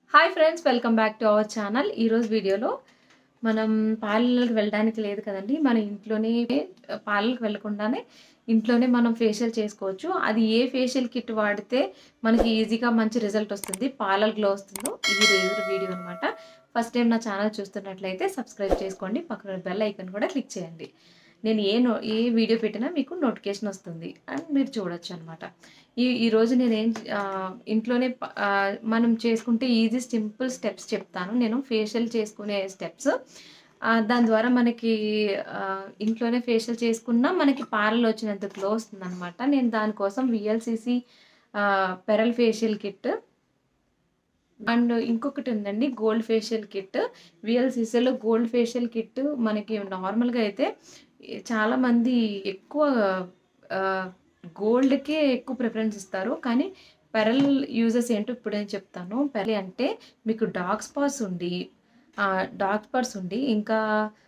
hi friends welcome back to our channel ఈరోజు వీడియోలో మనం పార్లర్కి వెళ్ళడానికి లేదు కదండి మన ఇంట్లోనే పార్లర్కి వెళ్ళకుండానే ఇంట్లోనే మనం ఫేషియల్ చేసుకోవచ్చు అది ఏ ఫేషియల్ కిట్ వాడితే మనకి ఈజీగా మంచి రిజల్ట్ వస్తుంది పార్లర్ గ్లో వస్తుందో ఈ రోజు వీడియో అనమాట ఫస్ట్ టైం నా ఛానల్ చూస్తున్నట్లయితే సబ్స్క్రైబ్ చేసుకోండి పక్కన బెల్ ఐకన్ కూడా క్లిక్ చేయండి నేను ఏ నో ఏ వీడియో పెట్టినా మీకు నోటిఫికేషన్ వస్తుంది అండ్ మీరు చూడొచ్చు అనమాట ఈ ఈరోజు నేనేం ఆ, ఇంట్లోనే ప- ఆ, మనం చేసుకుంటే ఈజీ సింపుల్ స్టెప్స్ చెప్తాను నేను ఫేషియల్ చేసుకునే స్టెప్స్ దాని ద్వారా మనకి ఆ, ఇంట్లోనే ఫేషియల్ చేసుకున్నా మనకి పార్లర్ వచ్చినంత గ్లో వస్తుంది అనమాట నేను దానికోసం VLCC pearl facial kit and ఇంకొకటి ఉందండి గోల్డ్ ఫేషియల్ కిట్ విఎల్సిసిలో గోల్డ్ ఫేషియల్ కిట్ మనకి నార్మల్గా అయితే చాలామంది ఎక్కువ గోల్డ్కే ఎక్కువ ప్రిఫరెన్స్ ఇస్తారు కానీ పెరల్ యూజెస్ ఏంటో ఇప్పుడు నేను చెప్తాను పెరల్ అంటే మీకు డార్క్ స్పాట్స్ ఉండి డార్క్ స్పాట్స్ ఉండి ఇంకా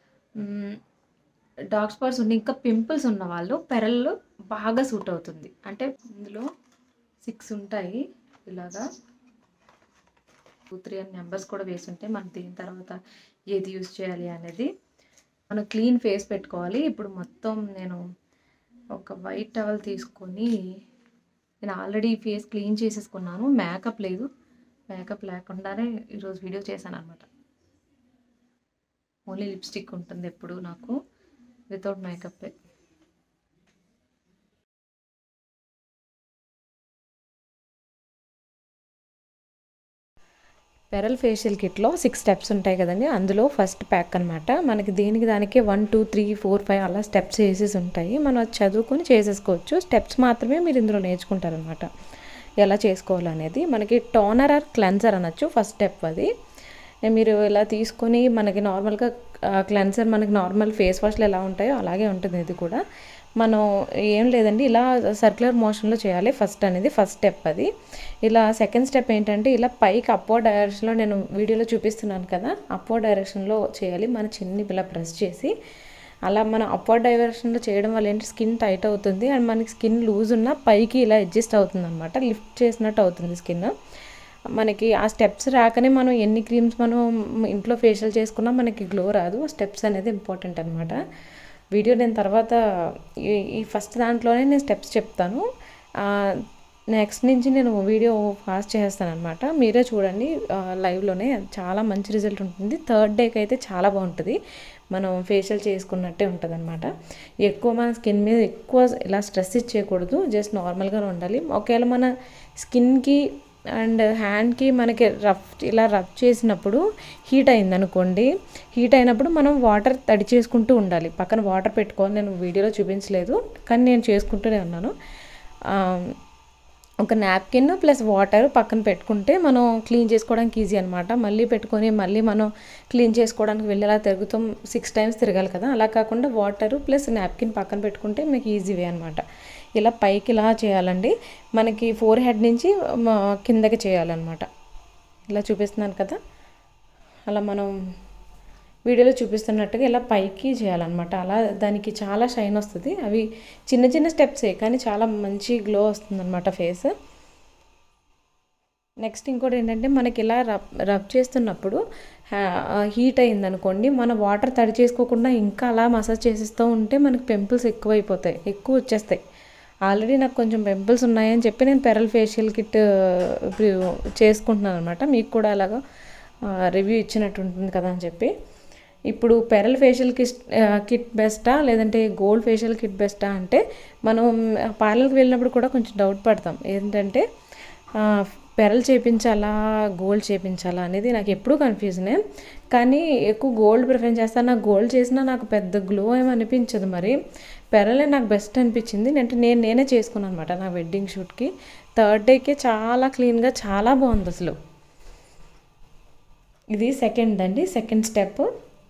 డార్క్ స్పాట్స్ ఉండి ఇంకా పింపుల్స్ ఉన్న వాళ్ళు పెరల్ బాగా సూట్ అవుతుంది అంటే ఇందులో సిక్స్ ఉంటాయి ఇలాగా టూ త్రీ అని నెంబర్స్ కూడా వేసి ఉంటే మనం దీని తర్వాత ఏది యూజ్ చేయాలి అనేది మనం క్లీన్ ఫేస్ పెట్టుకోవాలి ఇప్పుడు మొత్తం నేను ఒక వైట్ టవల్ తీసుకొని నేను ఆల్రెడీ ఫేస్ క్లీన్ చేసేసుకున్నాను మేకప్ లేదు మేకప్ లేకుండానే ఈరోజు వీడియో చేశాను అనమాట ఓన్లీ లిప్స్టిక్ ఉంటుంది ఎప్పుడు నాకు వితౌట్ మేకప్ పెరల్ ఫేషియల్ కిట్లో సిక్స్ స్టెప్స్ ఉంటాయి కదండి అందులో ఫస్ట్ ప్యాక్ అనమాట మనకి దీనికి దానికి one two three four five అలా స్టెప్స్ వేసేసి ఉంటాయి మనం అది చదువుకొని చేసేసుకోవచ్చు స్టెప్స్ మాత్రమే మీరు ఇందులో నేర్చుకుంటారనమాట ఎలా చేసుకోవాలనేది మనకి టోనర్ ఆర్ క్లెన్సర్ అనొచ్చు ఫస్ట్ స్టెప్ అది మీరు ఇలా తీసుకొని మనకి నార్మల్గా క్లెన్సర్ మనకి నార్మల్ ఫేస్ వాష్లు ఎలా ఉంటాయో అలాగే ఉంటుంది ఇది కూడా మనం ఏం లేదండి ఇలా సర్క్యులర్ మోషన్లో చేయాలి ఫస్ట్ అనేది ఫస్ట్ స్టెప్ అది ఇలా సెకండ్ స్టెప్ ఏంటంటే ఇలా పైకి అప్వర్డ్ డైరెక్షన్లో నేను వీడియోలో చూపిస్తున్నాను కదా అప్వర్డ్ డైరెక్షన్లో చేయాలి మన చిన్ని ఇలా ప్రెస్ చేసి అలా మనం అప్వర్డ్ డైరెక్షన్లో చేయడం వల్ల ఏంటి స్కిన్ టైట్ అవుతుంది అండ్ మనకి స్కిన్ లూజ్ ఉన్న పైకి ఇలా అడ్జస్ట్ అవుతుంది అనమాట లిఫ్ట్ చేసినట్టు అవుతుంది స్కిన్ మనకి ఆ స్టెప్స్ రాకనే మనం ఎన్ని క్రీమ్స్ మనం ఇంట్లో ఫేషియల్ చేసుకున్నా మనకి గ్లో రాదు ఆ స్టెప్స్ అనేది ఇంపార్టెంట్ అనమాట వీడియో నేను తర్వాత ఈ ఈ ఫస్ట్ దాంట్లోనే నేను స్టెప్స్ చెప్తాను నెక్స్ట్ నుంచి నేను వీడియో ఫాస్ట్ చేస్తాను అనమాట మీరే చూడండి లైవ్లోనే చాలా మంచి రిజల్ట్ ఉంటుంది థర్డ్ డేకి అయితే చాలా బాగుంటుంది మనం ఫేషియల్ చేసుకున్నట్టే ఉంటుంది అనమాట ఎక్కువ మన స్కిన్ మీద ఎక్కువ ఇలా స్ట్రెస్ ఇచ్చేయకూడదు జస్ట్ నార్మల్గానే ఉండాలి ఒకవేళ మన స్కిన్కి అండ్ హ్యాండ్కి మనకి రఫ్ ఇలా రఫ్ చేసినప్పుడు హీట్ అయింది అనుకోండి హీట్ అయినప్పుడు మనం వాటర్ తడి చేసుకుంటూ ఉండాలి పక్కన వాటర్ పెట్టుకోవాలి నేను వీడియోలో చూపించలేదు కానీ నేను చేసుకుంటూనే ఉన్నాను ఒక నాప్కిన్ ప్లస్ వాటర్ పక్కన పెట్టుకుంటే మనం క్లీన్ చేసుకోవడానికి ఈజీ అనమాట మళ్ళీ పెట్టుకొని మళ్ళీ మనం క్లీన్ చేసుకోవడానికి వెళ్ళేలా తిరుగుతాం సిక్స్ టైమ్స్ తిరగాలి కదా అలా కాకుండా వాటర్ ప్లస్ నాప్కిన్ పక్కన పెట్టుకుంటే మీకు ఈజీ వే అనమాట ఇలా పైకి ఇలా చేయాలండి మనకి ఫోర్ హెడ్ నుంచి కిందకి చేయాలన్నమాట ఇలా చూపిస్తున్నాను కదా అలా మనం వీడియోలో చూపిస్తున్నట్టుగా ఇలా పైకి చేయాలన్నమాట అలా దానికి చాలా షైన్ వస్తుంది అవి చిన్న చిన్న స్టెప్సే కానీ చాలా మంచి గ్లో వస్తుంది అనమాట ఫేస్ నెక్స్ట్ ఇంకోటి ఏంటంటే మనకి ఇలా రబ్ రబ్ చేస్తున్నప్పుడు హీట్ అయింది అనుకోండి మన వాటర్ తడి చేసుకోకుండా ఇంకా అలా మసాజ్ చేసేస్తూ ఉంటే మనకి పింపుల్స్ ఎక్కువ అయిపోతాయి ఎక్కువ వచ్చేస్తాయి ఆల్రెడీ నాకు కొంచెం పింపుల్స్ ఉన్నాయని చెప్పి నేను పెరల్ ఫేషియల్ కిట్ చేసుకుంటున్నాను అనమాట మీకు కూడా అలాగా రివ్యూ ఇచ్చినట్టు ఉంటుంది కదా అని చెప్పి ఇప్పుడు పెరల్ ఫేషియల్ కిట్ కిట్ బెస్టా లేదంటే గోల్డ్ ఫేషియల్ కిట్ బెస్టా అంటే మనం పార్లర్కి వెళ్ళినప్పుడు కూడా కొంచెం డౌట్ పడతాం ఏంటంటే పెరల్ చేపించాలా గోల్డ్ చేపించాలా అనేది నాకు ఎప్పుడూ కన్ఫ్యూజనే కానీ ఎక్కువ గోల్డ్ ప్రిఫరెన్స్ చేస్తాను నాకు గోల్డ్ చేసినా నాకు పెద్ద గ్లో ఏమి అనిపించదు మరి పెరలే నాకు బెస్ట్ అనిపించింది అంటే నేను నేనే చేసుకున్నాను అనమాట నా వెడ్డింగ్ షూట్కి థర్డ్ డేకే చాలా క్లీన్గా చాలా బాగుంది అసలు ఇది సెకండ్ అండి సెకండ్ స్టెప్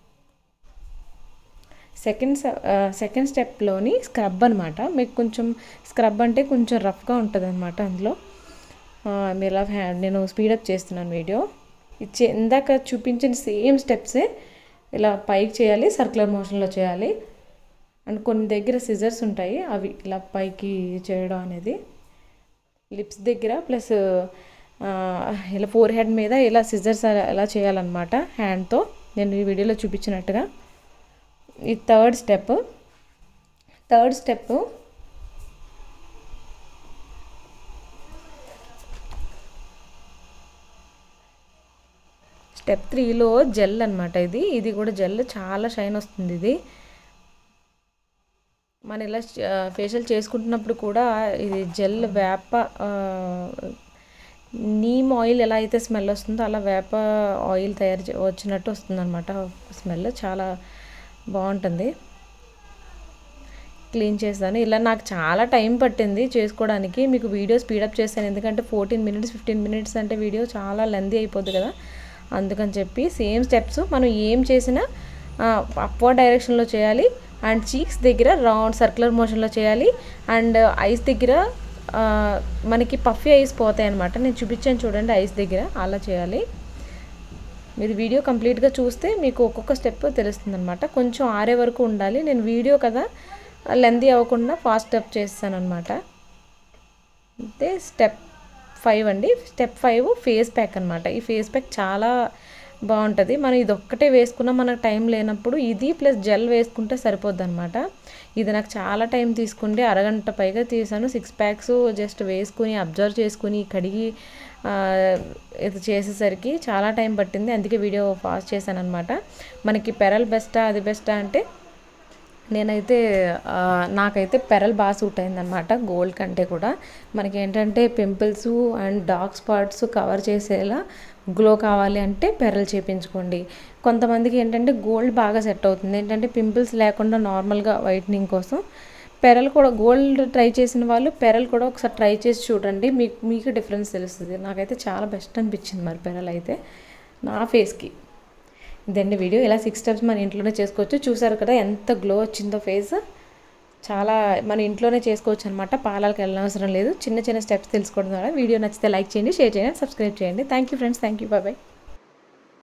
సెకండ్ సెకండ్ స్టెప్లోని స్క్రబ్ అనమాట మీకు కొంచెం స్క్రబ్ అంటే కొంచెం రఫ్గా ఉంటుంది అనమాట అందులో మీరు ఇలా హ్యాండ్ నేను స్పీడప్ చేస్తున్నాను వీడియో ఇచ్చే ఇందాక చూపించిన సేమ్ స్టెప్సే ఇలా పైకి చేయాలి సర్క్యులర్ మోషన్లో చేయాలి అండ్ కొన్ని దగ్గర సిజర్స్ ఉంటాయి అవి ఇలా పైకి చేయడం అనేది లిప్స్ దగ్గర ప్లస్ ఆ, ఇలా ఫోర్ హెడ్ మీద ఇలా సిజర్స్ ఎలా చేయాలన్నమాట హ్యాండ్తో నేను ఈ వీడియోలో చూపించినట్టుగా ఈ third step third step step త్రీలో జెల్ అనమాట ఇది ఇది కూడా జెల్ చాలా షైన్ వస్తుంది ఇది మన ఇలా ఫేషియల్ చేసుకుంటున్నప్పుడు కూడా ఇది జెల్ వేప ఆ, నీమ్ ఆయిల్ ఎలా అయితే స్మెల్ వస్తుందో అలా వేప ఆయిల్ తయారు చే- వచ్చినట్టు వస్తుంది అనమాట స్మెల్ చాలా బాగుంటుంది క్లీన్ చేస్తాను ఇలా నాకు చాలా టైం పట్టింది చేసుకోవడానికి మీకు వీడియో స్పీడప్ చేస్తాను ఎందుకంటే ఫోర్టీన్ మినిట్స్ ఫిఫ్టీన్ మినిట్స్ అంటే వీడియో చాలా లెందీ అయిపోద్ది కదా అందుకని చెప్పి సేమ్ స్టెప్స్ మనం ఏం చేసినా అప్వర్డ్ డైరెక్షన్లో చేయాలి అండ్ చీక్స్ దగ్గర రౌండ్ సర్క్యులర్ మోషన్లో చేయాలి అండ్ ఐస్ దగ్గర ఆ, మనకి పఫీ ఐస్ పోతాయి అనమాట నేను చూపించాను చూడండి ఐస్ దగ్గర అలా చేయాలి మీరు వీడియో కంప్లీట్గా చూస్తే మీకు ఒక్కొక్క స్టెప్ తెలుస్తుంది అనమాట కొంచెం ఆరే వరకు ఉండాలి నేను వీడియో కదా లెందీ అవ్వకుండా ఫాస్ట్ స్టెప్ చేస్తాను అనమాట అయితే స్టెప్ ఫైవ్ అండి స్టెప్ ఫైవ్ ఫేస్ ప్యాక్ అనమాట ఈ ఫేస్ ప్యాక్ చాలా బాగుంటుంది మనం ఇది ఒక్కటే వేసుకున్నా మనకు టైం లేనప్పుడు ఇది ప్లస్ జెల్ వేసుకుంటే సరిపోద్ది అనమాట ఇది నాకు చాలా టైం తీసుకుంటే అరగంట పైగా తీసాను సిక్స్ ప్యాక్స్ జస్ట్ వేసుకుని అబ్జర్వ్ చేసుకుని కడిగి ఆ, ఇది చేసేసరికి చాలా టైం పట్టింది అందుకే వీడియో ఫాస్ట్ చేశాను అనమాట మనకి పెరల్ బెస్టా అది బెస్టా అంటే నేనైతే ఆ, నాకైతే పెరల్ బాగా సూట్ అయిందనమాట గోల్డ్ కంటే కూడా మనకి ఏంటంటే pimples and dark spots cover చేసేలా గ్లో కావాలి అంటే పెరల్ చేపించుకోండి కొంతమందికి ఏంటంటే గోల్డ్ బాగా సెట్ అవుతుంది ఏంటంటే పింపుల్స్ లేకుండా నార్మల్గా వైట్నింగ్ కోసం పెరల్ కూడా గోల్డ్ ట్రై చేసిన వాళ్ళు పెరల్ కూడా ఒకసారి ట్రై చేసి చూడండి మీకు మీకు డిఫరెన్స్ తెలుస్తుంది నాకైతే చాలా బెస్ట్ అనిపించింది మరి పెరల్ అయితే నా ఫేస్కి ఇదండి వీడియో ఇలా సిక్స్ స్టెప్స్ మన ఇంట్లోనే చేసుకోవచ్చు చూసారు కదా ఎంత గ్లో వచ్చిందో ఫేస్ చాలా మన ఇంట్లోనే చేసుకోవచ్చు అనమాట పాలాలకు వెళ్ళనవసరం లేదు చిన్న చిన్న స్టెప్స్ తెలుసుకోవడం ద్వారా వీడియో నచ్చితే లైక్ చేయండి షేర్ చేయండి సబ్స్క్రైబ్ చేయండి thank you friends thank you bye